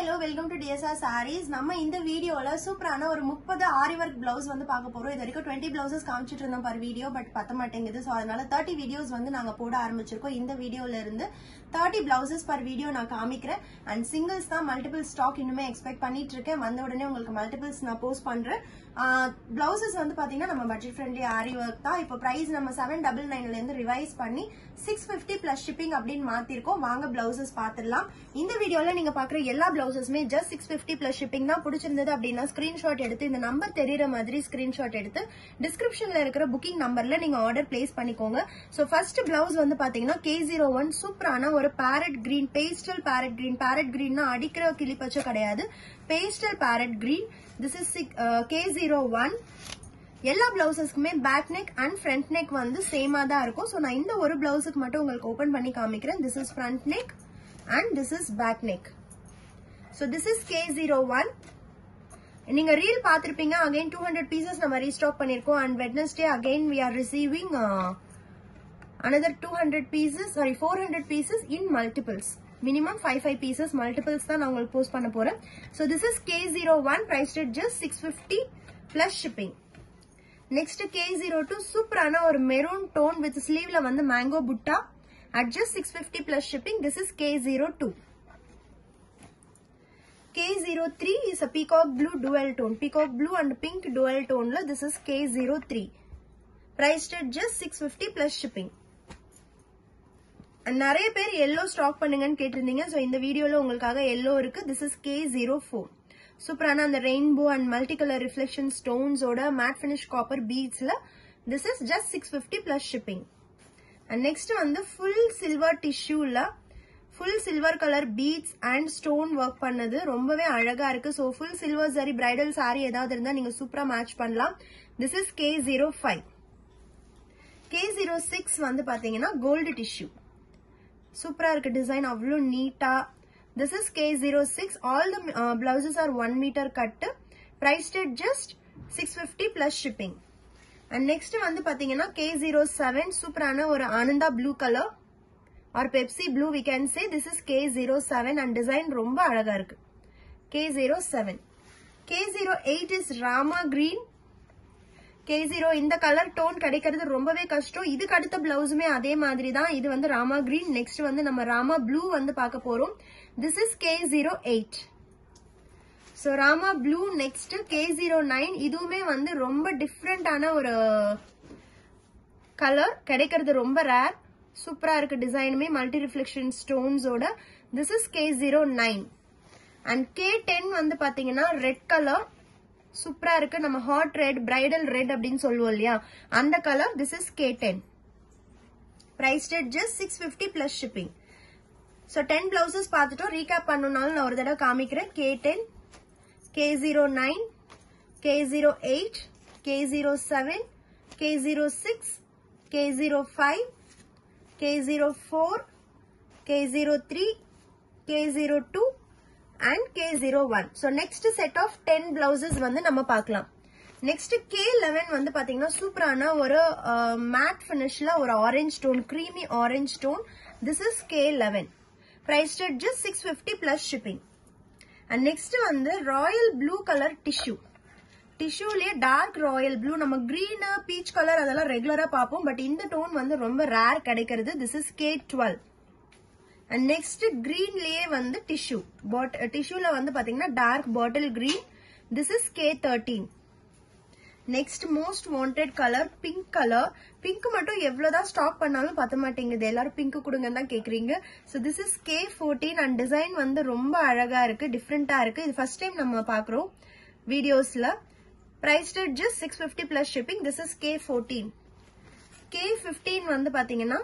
Hello welcome to TSR sarees நம்ம இந்த வீடியோல சூப்பரான ஒரு முப்பது ஆரி ஒர்க் பிளவுஸ் வந்து பார்க்க போறோம் இது வரைக்கும் டுவெண்ட்டி பிளவுசஸ் காமிச்சிட்டு இருந்தோம் பர் வீடியோ பட் பத்த மாட்டேங்குது ஸோ அதனால தேர்ட்டி வீடியோஸ் வந்து நாங்க போட ஆரம்பிச்சிருக்கோம் இந்த வீடியோல இருந்து தேர்ட்டி பிளவுசஸ் பர் வீடியோ நான் காமிக்கிறேன் அண்ட் சிங்கிள்ஸ் தான் மல்டிபிள் ஸ்டாக் இன்னுமே எக்ஸ்பெக்ட் பண்ணிட்டு இருக்கேன் வந்த உடனே உங்களுக்கு மல்டிபிள்ஸ் நான் போஸ்ட் பண்றேன் பிளவுசஸ் வந்து பாத்தீங்கன்னா நம்ம பட்ஜெட் ஃப்ரெண்ட்லி ஆரி ஒர்க் தான் இப்போ பிரைஸ் நம்ம செவன் டபுள் நைன்ல இருந்து ரிவைஸ் பண்ணி சிக்ஸ் பிப்டி பிளஸ் ஷிப்பிங் அப்படின்னு மாத்திருக்கோம் வாங்க பிளவுசஸ் பாத்துடலாம் இந்த வீடியோல நீங்க பாக்குற எல்லா பிளவுசஸுமே just six fifty plus shipping தான் பிடிச்சிருந்தது அப்படின்னா ஸ்கிரீன்ஷாட் எடுத்து இந்த நம்பர் தெரியற மாதிரி ஸ்கிரீன்ஷாட் எடுத்து டிஸ்கிரிப்ஷன்ல இருக்கிற புக்கிங் நம்பர்ல நீங்க ஆர்டர் பிளேஸ் பண்ணிக்கோங்க சோ ஃபர்ஸ்ட் பிளவுஸ் வந்து பாத்தீங்கன்னா கே ஜீரோ ஒன் சூப்பரான ஒரு parrot green pastel parrot green parrot கிரீன்னா அடிக்கிற கிளிப்பச்சை கிடையாது pastel parrot green this is K zero one எல்லா பிளவுசஸ்க்குமே back neck and front neck வந்து சேமா தான் இருக்கும் ஸோ நான் இந்த ஒரு பிளவுஸுக்கு மட்டும் உங்களுக்கு ஓபன் பண்ணி காமிக்கிறேன் this is front neck and this is back neck so this is K zero one நீங்க ரீல் பார்த்திருப்பீங்க அகைன் டூ ஹண்ட்ரட் பீசஸ் நம்ம ரீஸ்டாக் பண்ணிருக்கோம் and Wednesday again we are receiving another two hundred pieces sorry four hundred pieces in multiples minimum five five pieces multiples தான் நான் உங்களுக்கு post பண்ண போறேன் so this is K zero one price just six fifty plus shipping next K zero two சூப்பரான ஒரு maroon tone with ஸ்லீவ்ல வந்து mango butta at just six fifty plus shipping this is K zero two K zero three is a peacock blue dual tone peacock blue and pink dual டோன்ல this is K zero three price just six fifty plus shipping நிறைய பேர் yellow stock பண்ணுங்கன்னு கேட்டிருந்தீங்க so இந்த வீடியோல உங்களுக்காக yellow இருக்கு this is K zero four சூப்பரான அந்த rainbow and multi colour reflection ஸ்டோன்ஸோட மேட் ஃபினிஷ் காப்பர் பீட்ஸ்ல this is just six fifty plus shipping and next வந்து ஃபுல் சில்வர் டிஷ்யூல full silver colour beads and stone work பண்ணது ரொம்பவே அழகா இருக்கு so full silver saree bridal saree ஏதாவது இருந்தா நீங்க சூப்பரா மேட்ச் பண்ணலாம் this is K zero five K zero six வந்து பாத்தீங்கன்னா கோல்டு டிஷ்யூ சூப்பரா இருக்கு டிசைன் அவ்வளோ நீட்டா This is K06. All the uh, blouses are 1 meter cut. Priced at just 650 plus shipping. And next வந்து பாத்தீங்கன்னா K07 சூப்பரான ஒரு Ananda blue colour or Pepsi blue we can say this is K07 and design ரொம்ப அழகா இருக்கு K07. K08 is Rama green K zero இந்த colour tone கிடைக்கிறது ரொம்பவே கஷ்டம் இதுக்கு அடுத்த பிளவுஸுமே அதே மாதிரி தான் இது வந்து ராமா கிரீன் நெக்ஸ்ட் வந்து நம்ம ராமா ப்ளூ வந்து பார்க்க போறோம் this is K zero eight so Rama blue next K zero nine இதுவுமே வந்து ரொம்ப டிஃப்ரெண்டான ஒரு கலர் கிடைக்கிறது ரொம்ப ரேர் சூப்பரா இருக்கு டிசைனுமே மல்டி ரிஃப்ளெக்ஷன் ஸ்டோன்ஸோட this is K zero nine and K ten வந்து பாத்தீங்கன்னா ரெட் கலர் சூப்பரா இருக்கு நம்ம ஹாட் ரெட் பிரைடல் ரெட் அப்படின்னு சொல்லுவோம் இல்லையா அந்த colour this is K ten price rate just six fifty plus shipping so ten blouses பார்த்துட்டோம் ரீகேப் பண்ணணும்னாலும் நான் ஒரு தடவை காமிக்கிறேன் K ten K zero nine K zero eight K zero seven K zero six K zero five K zero four K zero three K zero two and K zero one so next set of ten blouses வந்து நம்ம பார்க்கலாம் next K eleven வந்து பாத்தீங்கன்னா சூப்பரான ஒரு matte பினிஷ்ல ஒரு orange tone creamy orange tone this is K eleven price just six fifty plus shipping and next வந்து ராயல் ப்ளூ கலர் டிஷ்யூ டிஷ்யூலயே டார்க் ராயல் ப்ளூ நம்ம கிரீன் பீச் கலர் அதெல்லாம் ரெகுலரா பார்ப்போம் பட் இந்த டோன் வந்து ரொம்ப ரேர் கிடைக்கிறது this is K twelve and next கிரீன்லயே வந்து டிஷ்யூ பாட் டிஷ்யூல வந்து பாத்தீங்கன்னா dark bottle green this is K thirteen next most wanted colour pink colour pink மட்டும் எவ்வளவுதான் ஸ்டாக் பண்ணாலும் பத்த மாட்டேங்குது எல்லாரும் பிங்க் கொடுங்கன்னு தான் கேக்குறீங்க so this is K fourteen and design வந்து ரொம்ப அழகா இருக்கு டிஃப்ரெண்டா இருக்கு இது ஃபர்ஸ்ட் டைம் நம்ம பாக்குறோம் வீடியோஸ்ல price just six fifty plus shipping this is K fourteen K fifteen வந்து பாத்தீங்கன்னா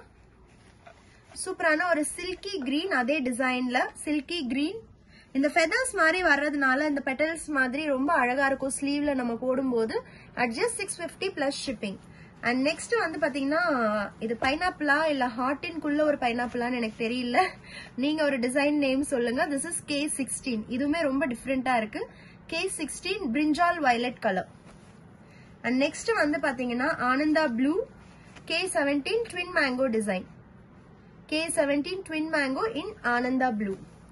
சூப்பரான ஒரு சில்கி கிரீன் அதே டிசைன்ல சில்கி கிரீன் இந்த ஃபெதர்ஸ் மாதிரி வர்றதுனால இந்த பெட்டல்ஸ் மாதிரி ரொம்ப அழகா இருக்கும் ஸ்லீவ்ல நம்ம போடும்போது at just six fifty plus shipping and next வந்து பாத்தீங்கன்னா இது பைனாப்பிளா இல்ல ஹாட்டின்குள்ள ஒரு பைனாப்பிளான்னு எனக்கு தெரியல நீங்க ஒரு டிசைன் நேம் சொல்லுங்க திஸ் இஸ் கே சிக்ஸ்டீன் இதுவுமே ரொம்ப டிஃப்ரெண்டா இருக்கு K sixteen brinjal violet colour and next வந்து பாத்தீங்கன்னா Ananda blue K seventeen twin mango design K17 Twin Mango in Ananda Blue.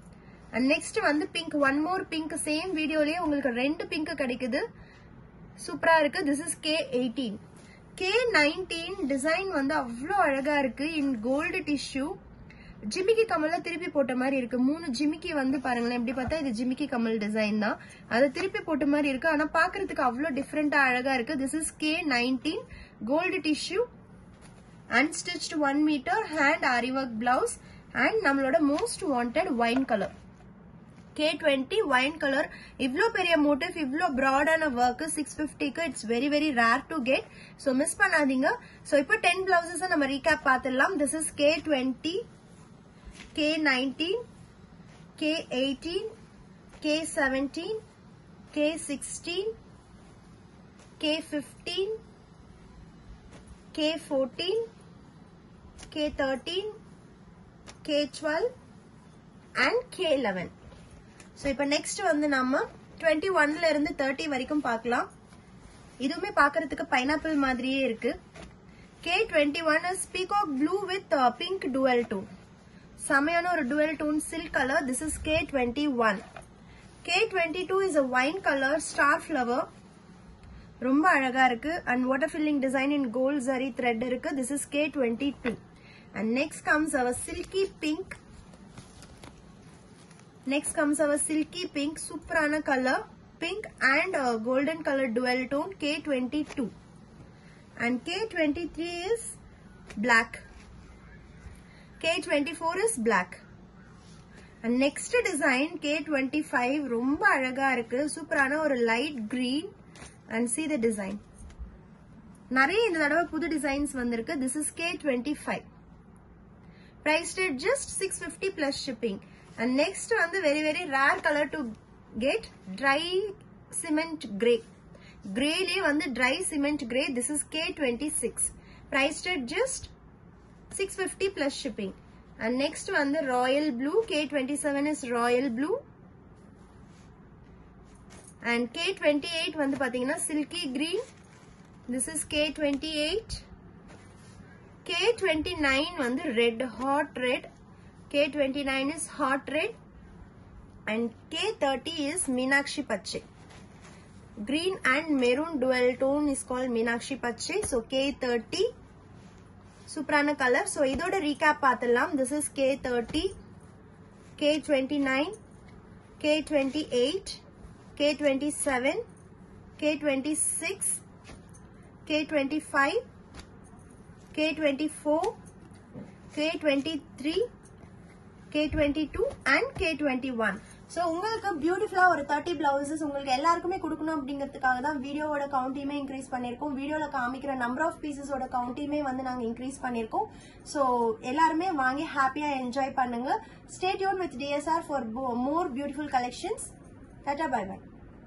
And next வந்து pink one more pink same வீடியோலயே உங்களுக்கு ரெண்டு பிங்க் கிடைக்குது சூப்பரா இருக்கு this is K eighteen K nineteen design வந்து அவ்வளோ அழகா இருக்கு இன் கோல்டு டிஷ்யூ ஜிமிக்கி கமல்ல திருப்பி போட்ட மாதிரி இருக்கு மூணு ஜிமிக்கி வந்து பாருங்களேன் எப்படி பார்த்தா இது ஜிமிக்கி கமல் டிசைன் தான் அதை திருப்பி போட்ட மாதிரி இருக்கு ஆனா பாக்குறதுக்கு அவ்வளோ டிஃப்ரெண்டா அழகா இருக்கு this is K nineteen gold tissue unstitched one metre hand aari work blouse and நம்மளோட most wanted wine colour K twenty wine colour இவ்ளோ பெரிய மோட்டிவ் இவ்ளோ ப்ராடான ஒர்க் சிக்ஸ் பிப்டிக்கு it's very very rare to get so miss பண்ணாதீங்க so இப்போ ten blouses நம்ம recap பார்த்துடலாம் this is K twenty K nineteen K eighteen K seventeen K sixteen K fifteen K fourteen K thirteen K twelve and K eleven so இப்போ next வந்து நம்ம twenty ஒன்ல இருந்து thirty வரைக்கும் பார்க்கலாம் இதுவுமே பார்க்கறதுக்கு பைனாப்பிள் மாதிரியே இருக்கு K twenty one is peacock blue with pink dual tone செமையான ஒரு dual tone silk colour this is K twenty one K twenty two is a wine colour star flower ரொம்ப அழகா இருக்கு and water filling design in gold zari thread இருக்கு this is K twenty two and next comes our silky pink next comes our silky pink சூப்பரான colour pink and golden colour dual tone K twenty two and K twenty three is black K twenty four is black and next design K twenty five ரொம்ப அழகா இருக்கு சூப்பரான ஒரு light green and see the design நிறைய இந்த தடவை புது designs வந்திருக்கு this is K twenty five price rate just six fifty plus shipping and next வந்து very very rare colour to get dry cement grey கிரேலே வந்து dry cement grey this is K twenty six price rate just six fifty plus shipping and next வந்து royal blue K twenty seven is royal blue and K twenty eight வந்து பாத்தீங்கன்னா silky green this is K twenty eight K twenty nine வந்து red hot red K twenty nine is hot red and K thirty is Meenakshi பச்சை green and maroon dual tone is called Meenakshi Pache. So K30 சூப்பரான colour so இதோட recap பார்த்துடலாம் this is K thirty K twenty nine K twenty eight K twenty seven K twenty six K twenty five K twenty four K twenty three K twenty two and K twenty one so உங்களுக்கு பியூட்டிஃபுல்லா ஒரு thirty blouses உங்களுக்கு எல்லாருக்குமே கொடுக்கணும் அப்படிங்கிறதுக்காக தான் வீடியோவோட கவுண்ட்டையுமே increase பண்ணியிருக்கோம் வீடியோல காமிக்கிற நம்பர் ஆஃப் பீசஸோட கவுண்ட்டையுமே வந்து நாங்கள் இன்க்ரீஸ் பண்ணியிருக்கோம் ஸோ எல்லாருமே வாங்கி ஹாப்பியா என்ஜாய் பண்ணுங்க stay tuned with TSR for more beautiful collections tata bye by